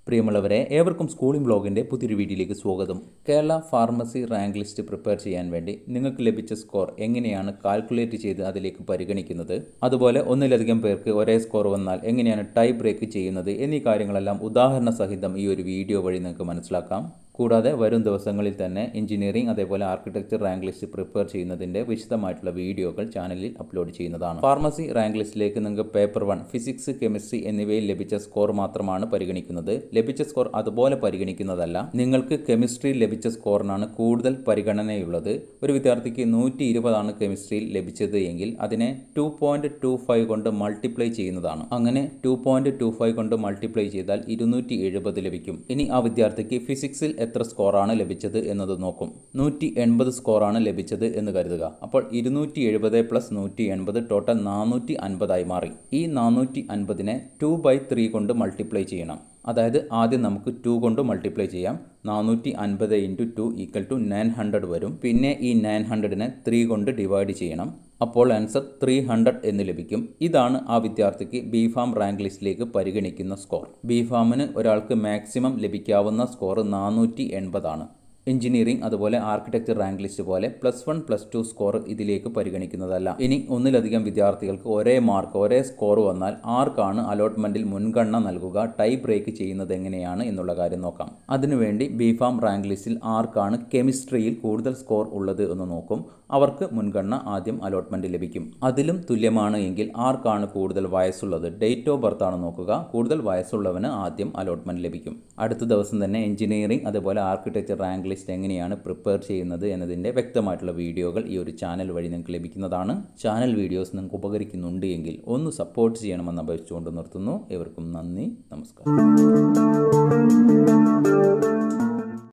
പ്രിയമുള്ളവരെ ഏവർക്കും സ്കൂളിംഗ് ബ്ലോഗിൻ്റെ പുതിയൊരു വീഡിയോയിലേക്ക് സ്വാഗതം Kerala pharmacy rank list prepare ചെയ്യാൻ വേണ്ടി നിങ്ങൾക്ക് ലഭിച്ച സ്കോർ എങ്ങനെയാണ് കാൽക്കുലേറ്റ് ചെയ്ത് അതിലേക്ക് പരിഗണിക്കുന്നത് അതുപോലെ ഒന്നിലധികം പേർക്ക് ഒരേ സ്കോർ വന്നാൽ എങ്ങനെയാണ് ടൈ ബ്രേക്ക് ചെയ്യുന്നത് എന്നീ കാര്യങ്ങളെല്ലാം ഉദാഹരണ സഹിതം ഈ ഒരു വീഡിയോ വഴി നിങ്ങൾക്ക് മനസ്സിലാക്കാം കൂടാതെ വരും ദിവസങ്ങളിൽ തന്നെ എഞ്ചിനീയറിംഗ് അതേപോലെ ആർക്കിടെക്ചർ റാങ്ക് ലിസ്റ്റ് പ്രിപ്പയർ ചെയ്യുന്നതിൻ്റെ വിശദമായിട്ടുള്ള വീഡിയോകൾ ചാനലിൽ അപ്ലോഡ് ചെയ്യുന്നതാണ് ഫാർമസി റാങ്ക് ലിസ്റ്റിലേക്ക് നിങ്ങൾക്ക് പേപ്പർ വൺ ഫിസിക്സ് കെമിസ്ട്രി എന്നിവയിൽ ലഭിച്ച സ്കോർ മാത്രമാണ് പരിഗണിക്കുന്നത് ലഭിച്ച സ്കോർ അതുപോലെ പരിഗണിക്കുന്നതല്ല നിങ്ങൾക്ക് കെമിസ്ട്രി ലഭിച്ച സ്കോറിനാണ് കൂടുതൽ പരിഗണനയുള്ളത് ഒരു വിദ്യാർത്ഥിക്ക് നൂറ്റി ഇരുപതാണ് കെമിസ്ട്രിയിൽ ലഭിച്ചത് എങ്കിൽ അതിനെ ടു പോയിന്റ് ടു ഫൈവ് കൊണ്ട് മൾട്ടിപ്ലൈ ചെയ്യുന്നതാണ് അങ്ങനെ ടു പോയിന്റ് ടു ഫൈവ് കൊണ്ട് മൾട്ടിപ്ലൈ ചെയ്താൽ ഇരുന്നൂറ്റി എഴുപത് ലഭിക്കും ഇനി ആ വിദ്യാർത്ഥിക്ക് ഫിസിക്സിൽ എത്ര സ്കോറാണ് ലഭിച്ചത് എന്നത് നോക്കും നൂറ്റി എൺപത് സ്കോറാണ് ലഭിച്ചത് എന്ന് കരുതുക അപ്പോൾ ഇരുന്നൂറ്റി എഴുപത് പ്ലസ് നൂറ്റി എൺപത് ടോട്ടൽ നാനൂറ്റി അൻപതായി മാറി ഈ നാനൂറ്റി അൻപതിനെ ടു ബൈ ത്രീ കൊണ്ട് മൾട്ടിപ്ലൈ ചെയ്യണം അതായത് ആദ്യം നമുക്ക് ടു കൊണ്ട് മൾട്ടിപ്ലൈ ചെയ്യാം നാനൂറ്റി അൻപത് into two equal to nine hundred വരും പിന്നെ ഈ നയൻ ഹൺഡ്രഡിനെ ത്രീ കൊണ്ട് ഡിവൈഡ് ചെയ്യണം അപ്പോൾ ആൻസർ ത്രീ ഹൺഡ്രഡ് എന്ന് ലഭിക്കും ഇതാണ് ആ വിദ്യാർത്ഥിക്ക് ബി ഫാം റാങ്ക് ലിസ്റ്റിലേക്ക് പരിഗണിക്കുന്ന സ്കോർ ബി ഫാമിന് ഒരാൾക്ക് മാക്സിമം ലഭിക്കാവുന്ന സ്കോർ നാനൂറ്റി എൺപതാണ് എഞ്ചിനീയറിംഗ് അതുപോലെ ആർക്കിടെക്ചർ റാങ്ക് ലിസ്റ്റ് പോലെ plus one plus two score ഇതിലേക്ക് പരിഗണിക്കുന്നതല്ല ഇനി ഒന്നിലധികം വിദ്യാർത്ഥികൾക്ക് ഒരേ മാർക്ക് ഒരേ സ്കോർ വന്നാൽ ആർക്കാണ് അലോട്ട്മെന്റിൽ മുൻഗണന നൽകുക ടൈ ബ്രേക്ക് ചെയ്യുന്നത് എങ്ങനെയാണ് എന്നുള്ള കാര്യം നോക്കാം അതിനുവേണ്ടി ബി ഫാം റാങ്ക് ലിസ്റ്റിൽ ആർക്കാണ് കെമിസ്ട്രിയിൽ കൂടുതൽ സ്കോർ ഉള്ളത് എന്ന് നോക്കും അവർക്ക് മുൻഗണന ആദ്യം അലോട്ട്മെന്റ് ലഭിക്കും അതിലും തുല്യമാണ് എങ്കിൽ ആർക്കാണ് കൂടുതൽ വയസ്സുള്ളത് ഡേറ്റ് ഓഫ് ബർത്ത് ആണ് നോക്കുക കൂടുതൽ വയസ്സുള്ളവന് ആദ്യം അലോട്ട്മെന്റ് ലഭിക്കും അടുത്ത ദിവസം തന്നെ എഞ്ചിനീയറിംഗ് അതുപോലെ ആർക്കിടെക്ചർ റാങ്ക് ലിസ്റ്റ് എങ്ങനെയാണ് പ്രിപ്പയർ ചെയ്യുന്നത് എന്നതിൻ്റെ വ്യക്തമായിട്ടുള്ള വീഡിയോകൾ ഈ ഒരു ചാനൽ വഴി നിങ്ങൾക്ക് ലഭിക്കുന്നതാണ് ചാനൽ വീഡിയോസ് നിങ്ങൾക്ക് ഉപകരിക്കുന്നുണ്ട് എങ്കിൽ ഒന്ന് സപ്പോർട്ട് ചെയ്യണമെന്ന് അപേക്ഷിച്ചുകൊണ്ട് നിർത്തുന്നു എവർക്കും നന്ദി നമസ്കാരം